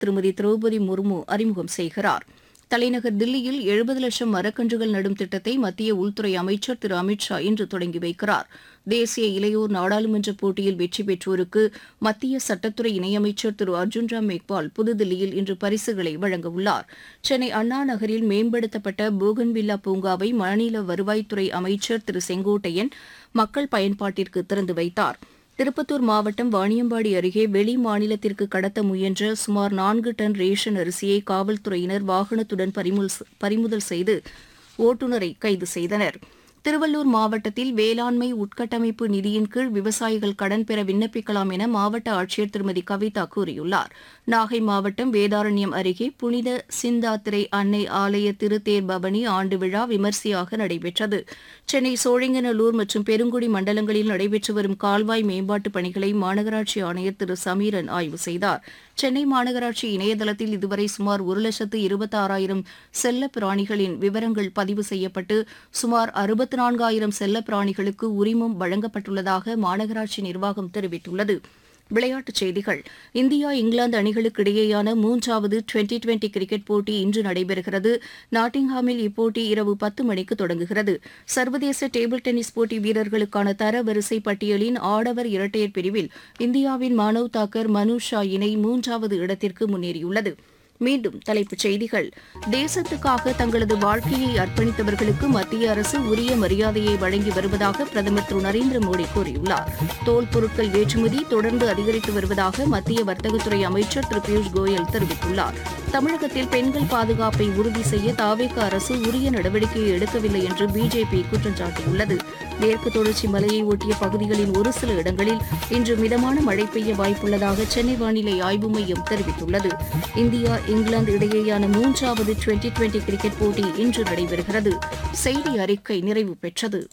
திருமதி திரௌபதி முர்மு அறிமுகம் செய்கிறார் தலைநகர் தில்லியில் எழுபது லட்சம் மரக்கன்றுகள் நடும் திட்டத்தை மத்திய உள்துறை அமைச்சர் திரு அமித் ஷா இன்று தொடங்கி வைக்கிறார் தேசிய இளையோர் நாடாளுமன்ற போட்டியில் வெற்றி பெற்றோருக்கு மத்திய சட்டத்துறை இணையமைச்சர் திரு அர்ஜுன் ராம் மேக்வால் புதுதில்லியில் இன்று பரிசுகளை வழங்கவுள்ளார் சென்னை அண்ணா நகரில் மேம்படுத்தப்பட்ட போகன்வில்லா பூங்காவை மாநில வருவாய்த்துறை அமைச்சர் திரு செங்கோட்டையன் மக்கள் பயன்பாட்டிற்கு திறந்து வைத்தார் திருப்பத்தூர் மாவட்டம் வாணியம்பாடி அருகே வெளி மாநிலத்திற்கு கடத்த முயன்ற சுமார் நான்கு டன் ரேஷன் அரிசியை காவல்துறையினர் வாகனத்துடன் பறிமுதல் பறிமுதல் செய்து ஓட்டுநரை கைது செய்தனர் திருவள்ளூர் மாவட்டத்தில் வேளாண்மை உட்கட்டமைப்பு நிதியின் கீழ் விவசாயிகள் கடன் பெற விண்ணப்பிக்கலாம் என மாவட்ட ஆட்சியர் திருமதி கவிதா கூறியுள்ளார் நாகை மாவட்டம் வேதாரண்யம் அருகே புனித சிந்தாத்திரை அன்னை ஆலய திருத்தேர் பவனி ஆண்டு விழா விமர்சையாக நடைபெற்றது சென்னை சோழிங்கநல்லூர் மற்றும் பெருங்குடி மண்டலங்களில் நடைபெற்று வரும் கால்வாய் மேம்பாட்டுப் பணிகளை மாநகராட்சி ஆணையர் திரு சமீரன் ஆய்வு செய்தார் சென்னை மாநகராட்சி இணையதளத்தில் இதுவரை சுமார் ஒரு லட்சத்து இருபத்தாறாயிரம் செல்ல பிராணிகளின் விவரங்கள் பதிவு செய்யப்பட்டு சுமார் அறுபத்தி நான்காயிரம் செல்ல பிராணிகளுக்கு உரிமம் வழங்கப்பட்டுள்ளதாக மாநகராட்சி நிர்வாகம் தெரிவித்துள்ளது விளையாட்டுச் செய்திகள் இந்தியா இங்கிலாந்து அணிகளுக்கு இடையேயான மூன்றாவது டுவெண்டி டுவெண்டி கிரிக்கெட் போட்டி இன்று நடைபெறுகிறது நாட்டிங்ஹாமில் இப்போட்டி இரவு பத்து மணிக்கு தொடங்குகிறது சர்வதேச டேபிள் டென்னிஸ் போட்டி வீரர்களுக்கான தரவரிசை பட்டியலின் ஆடவர் இரட்டையர் பிரிவில் இந்தியாவின் மானவ் தாக்கர் மனு ஷா இணை மூன்றாவது இடத்திற்கு முன்னேறியுள்ளது மீண்டும் தலைப்புச் செய்திகள் தேசத்துக்காக தங்களது வாழ்க்கையை அர்ப்பணித்தவர்களுக்கு மத்திய அரசு உரிய மரியாதையை வழங்கி வருவதாக பிரதமர் திரு நரேந்திர மோடி கூறியுள்ளார் தோல் பொருட்கள் ஏற்றுமதி தொடர்ந்து அதிகரித்து வருவதாக மத்திய வர்த்தகத்துறை அமைச்சர் திரு பியூஷ் கோயல் தெரிவித்துள்ளார் தமிழகத்தில் பெண்கள் பாதுகாப்பை உறுதி செய்ய தாவேக அரசு உரிய நடவடிக்கையை எடுக்கவில்லை என்று பிஜேபி குற்றம் சாட்டியுள்ளது மேற்கு தொடர்ச்சி மலையை ஒட்டிய பகுதிகளின் ஒரு சில இடங்களில் இன்று மிதமான மழை பெய்ய வாய்ப்புள்ளதாக சென்னை வானிலை ஆய்வு மையம் தெரிவித்துள்ளது இந்தியா இங்கிலாந்து இடையேயான மூன்றாவது டுவெண்டி டுவெண்டி கிரிக்கெட் போட்டி இன்று நடைபெறுகிறது செய்தி அறிக்கை நிறைவு பெற்றது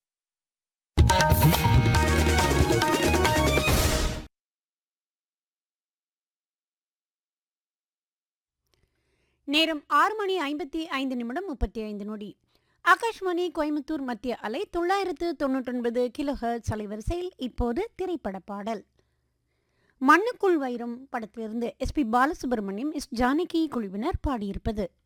நேரம் ஆறு மணி ஐம்பத்தி ஐந்து நிமிடம் முப்பத்தி ஐந்து நொடி ஆகாஷ்வாணி கோயம்புத்தூர் மத்திய அலை தொள்ளாயிரத்து தொண்ணூற்றொன்பது கிலோஹர்ட்ஸ் அலைவரிசையில் இப்போது திரைப்பட பாடல் மண்ணுக்குள் வைரம் படத்திலிருந்து எஸ்பி பாலசுப்ரமணியம் எஸ் ஜானகி குழுவினர் பாடியிருப்பது